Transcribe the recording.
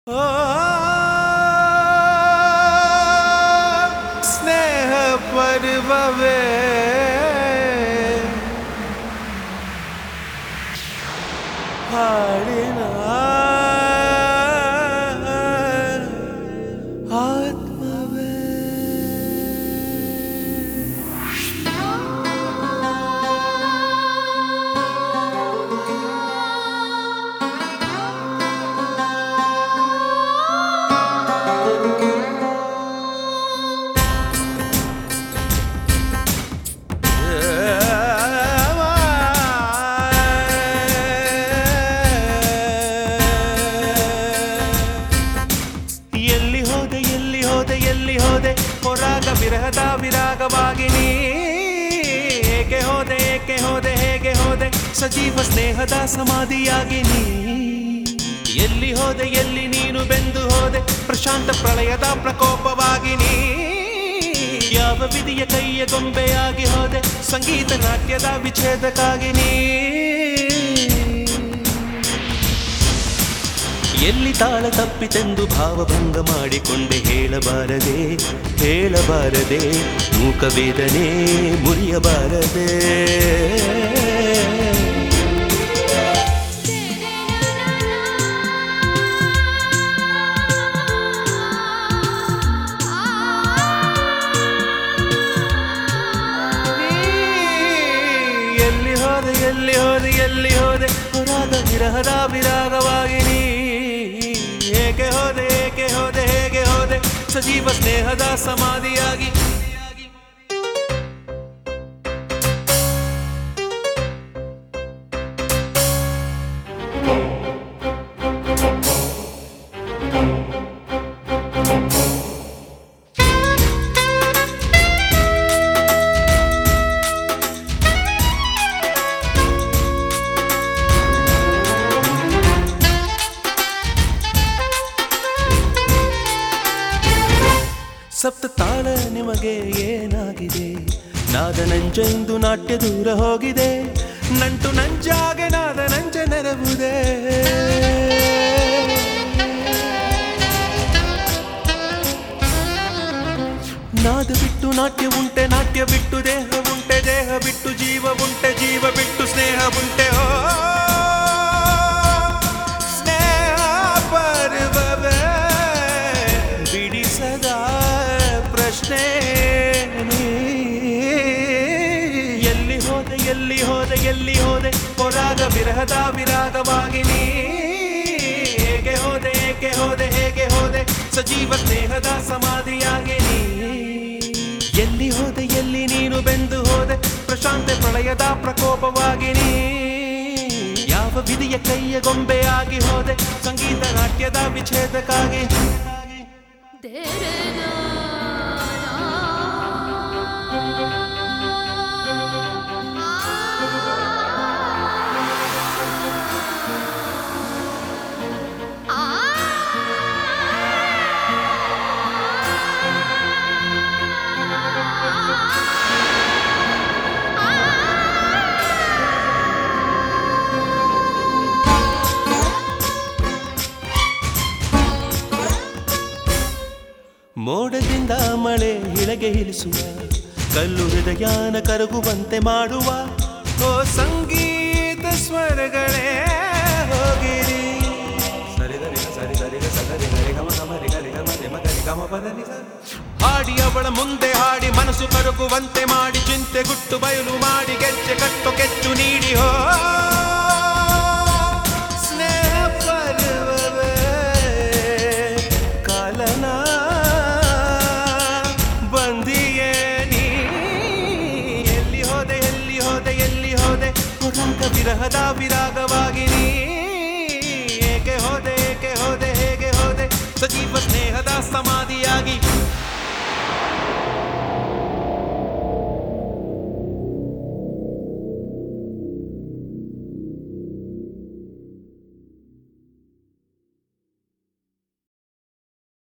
ಓ ಸ್ನೇಹ ಪರ್ವವೇ ಹಾಡಿನ ಆತ್ಮವೇ ಎಲ್ಲಿ ಹೋದೆ ಎಲ್ಲಿ ಹೋದೆ ಎಲ್ಲಿ ಹೋದೆ ಹೊರಾಗ ವಿರಹದ ವಿರಾಗವಾಗಿನಿ ಏಕೆ ಹೋದೆ ಏಕೆ ಹೋದೆ ಹೇಗೆ ಹೋದೆ ಸಜೀವ ಸ್ನೇಹದ ಸಮಾಧಿಯಾಗಿನಿ ಎಲ್ಲಿ ಹೋದೆ ಎಲ್ಲಿ ನೀನು ಬೆಂದು ಹೋದೆ ಪ್ರಶಾಂತ ಪ್ರಳಯದ ಪ್ರಕೋಪವಾಗಿನಿ ಯಾವ ವಿಧಿಯ ಕೈಯ ಗೊಂಬೆಯಾಗಿ ಹೋದೆ ಸಂಗೀತ ನಾಟ್ಯದ ವಿಚ್ಛೇದಕ್ಕಾಗಿನಿ ಎಲ್ಲಿ ತಾಳ ತಪ್ಪಿತೆಂದು ಭಾವಭಂಗ ಮಾಡಿಕೊಂಡೆ ಹೇಳಬಾರದೆ ಹೇಳಬಾರದೆ ಮೂಕವೇದನೆ ಮುರಿಯಬಾರದೆ ಎಲ್ಲಿ ಹೋದೆ ಎಲ್ಲಿ ಹೋದೆ ಎಲ್ಲಿ ಹೋದೆ ಹೊರಾದ ವಿರಹದ ವಿರಾಗವಾಗಿನಿ ಏಕೆ ಹೋದೆ ಏಕೆ ಹೋದೆ ಹೇಗೆ ಹೋದೆ ಸಜೀವ ಸ್ನೇಹದ ಸಮಾಧಿಯಾಗಿ ಸಪ್ತ ತಾಳ ನಿಮಗೆ ಏನಾಗಿದೆ ನಾದ ನಂಜೆಂದು ನಾಟ್ಯ ದೂರ ಹೋಗಿದೆ ನಂಟು ನಂಜಾಗೆ ನಾದ ನಂಜ ನೆರವುದೇ ನಾದ ಬಿಟ್ಟು ನಾಟ್ಯ ಉಂಟೆ ನಾಟ್ಯ ಬಿಟ್ಟು ದೇಹ ಉಂಟೆ ದೇಹ ಬಿಟ್ಟು ಜೀವ ಉಂಟೆ ಜೀವ ಬಿಟ್ಟು ಸ್ನೇಹ ಉಂಟೆ ಓ ಸ್ನೇಹ ಪರ್ವವೇ ಬಿಡಿಸದ ಪ್ರಶ್ನೆ ನೀ. ಎಲ್ಲಿ ಹೋದೆ ಎಲ್ಲಿ ಹೋದೆ ಎಲ್ಲಿ ಹೋದೆ ಹೊರಾಗ ವಿರಹದ ವಿರಾಗವಾಗಿ ನೀ ಹೇಗೆ ಹೋದೆ ಏಕೆ ಹೋದೆ ಹೇಗೆ ಹೋದೆ ಸಜೀವ ಸ್ನೇಹದ ಸಮಾಧಿಯಾಗಿ ನೀ ಎಲ್ಲಿ ಹೋದೆ ಎಲ್ಲಿ ನೀನು ಬೆಂದು ಹೋದೆ ಪ್ರಶಾಂತ ಪ್ರಳಯದ ಪ್ರಕೋಪವಾಗಿ ನೀ ಯಾವ ವಿಧಿಯ ಕೈಯ ಗೊಂಬೆಯಾಗಿ ಹೋದೆ ಸಂಗೀತ ನಾಟ್ಯದ ವಿಚ್ಛೇದಕ್ಕಾಗಿ ಮೋಡದಿಂದ ಮಳೆ ಇಳಗೆ ಇಳಿಸುವ ಕಲ್ಲು ಹೃದಯಾನ ಕರಗುವಂತೆ ಮಾಡುವ ಓ ಸಂಗೀತ ಸ್ವರಗಳೇ ಹೋಗಿರಿ ಹಾಡಿ ಅವಳ ಮುಂದೆ ಹಾಡಿ ಮನಸ್ಸು ಕರಗುವಂತೆ ಮಾಡಿ ಚಿಂತೆ ಗುಟ್ಟು ಬಯಲು ಮಾಡಿ ಗೆಜ್ಜೆ ಕಟ್ಟು ಕೆಚ್ಚು ನೀಡಿ ಹೋ ಸ್ನೇಹ ಪರ್ವವೇ ಕಾಲನ ಬಂದಿಯೇ ನೀ ಎಲ್ಲಿ ಹೋದೆ ಎಲ್ಲಿ ಹೋದೆ ಎಲ್ಲಿ ಹೋದೆ ಹೊರಾಗ ವಿರಹದ ವಿರಾಗವಾಗಿ ನೀ ಏಕೆ ಹೋದೆ ಏಕೆ ಹೋದೆ ಹೇಗೆ ಹೋದೆ ಸಜೀವ ಸ್ನೇಹದ ಸಮಾಧಿಯಾಗಿ